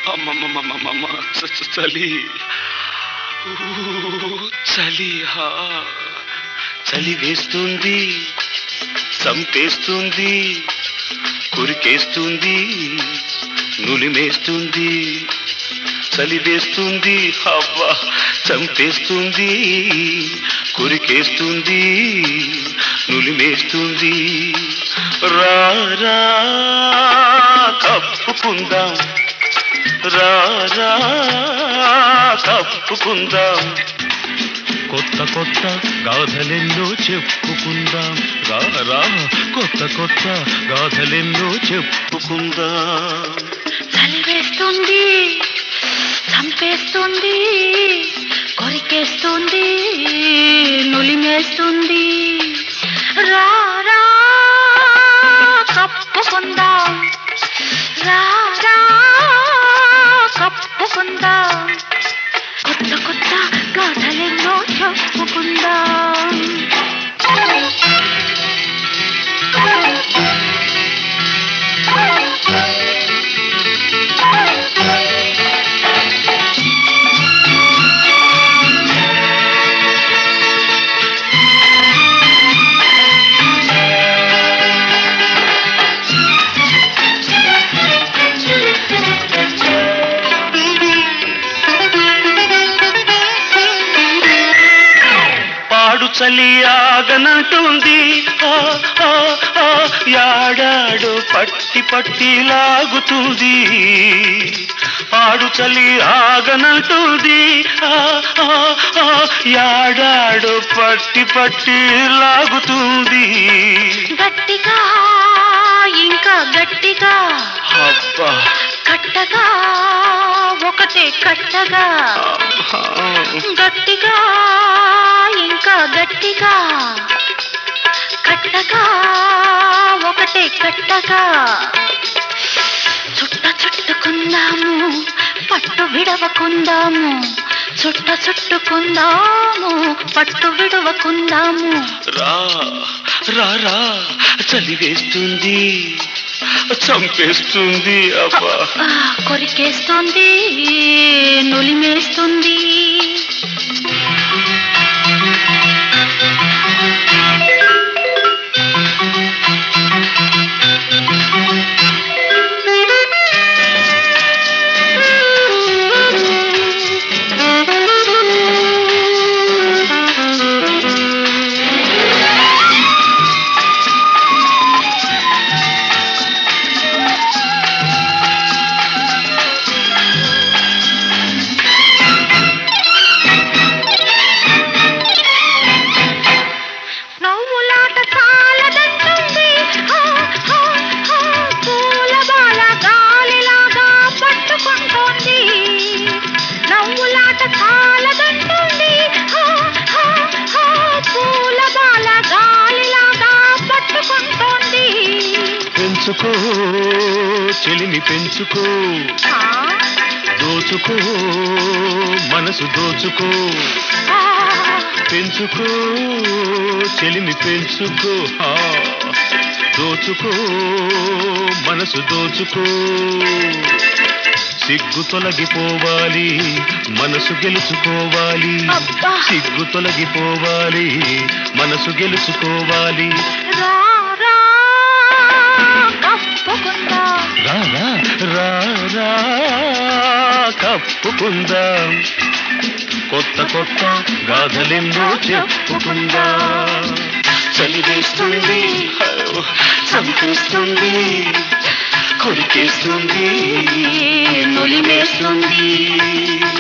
అమ్మమ్మమ్మమ్మమ్మ చ- చ- చలి ఊ, చలి హా. చలి వేస్తుంది చంపేస్తుంది కురికేస్తుంది నులిమేస్తుంది చలి వేస్తుంది అబ్బా చంపేస్తుంది కురికేస్తుంది నులిమేస్తుంది రా రా కప్పుకుందాం రా రా కప్పుకుందాం కొత్త కొత్త గాథలెన్నో చెప్పుకుందాం రా రా కొత్త కొత్త గాథలెన్నో చెప్పుకుందాం చలి వేస్తుంది చంపేస్తుంది కొరికేస్తుంది నులిమేస్తుంది రా రా కప్పుకుందాం రా రా కప్పుకుందాం కొత్త కొత్త గాథలెన్నో చెప్పుకుందాం పాడు చలి ఆగనంటుంది ఆ, ఆ, ఆ, యాడాడు పట్టి పట్టి లాగుతుంది పాడు చలి ఆగనంటుంది ఆ, ఆ, ఆ, యాడాడు పట్టి పట్టి లాగుతుంది గట్టిగా ఇంకా గట్టిగా అబ్బా కట్టగా ఒకటే కట్టగా గట్టిగా ఇంకా గట్టిగా కట్టగా ఒకటే కట్టగా చుట్ట చుట్టుకుందాము పట్టు విడవకుందాము చుట్ట చుట్టుకుందాము పట్టు విడవకుందాము రా రా రా చలి వేస్తుంది చంపేస్తుంది అబ్బా ఆ, కొరికేస్తుంది నులిమేస్తుంది నవ్వులాట చాలదంటుంది హా, హా, హా, పూల బాల గాలిలాగా పట్టుకుంటోంది నవ్వులాట చాలదంటుంది హా, హా, హా, పూల బాల గాలిలాగా పట్టుకుంటోంది పెంచుకో చెలిమి పెంచుకో ఆ, దోచుకో మనసు దోచుకో ఆ, పెంచుకో చెలిమి పెంచుకో ఆ, దోచుకో మనసు దోచుకో సిగ్గు తొలగిపోవాలి మనసు గెలుచుకోవాలి అబ్బా. సిగ్గు తొలగిపోవాలి మనసు గెలుచుకోవాలి రా రా కప్పుకుందాం రా రా రా రా కప్పుకుందాం కొత్త కొత్త గాథలెన్నో చెప్పుకుందాం చలి వేస్తుంది చంపేస్తుంది కొరికేస్తుంది నులిమేస్తుంది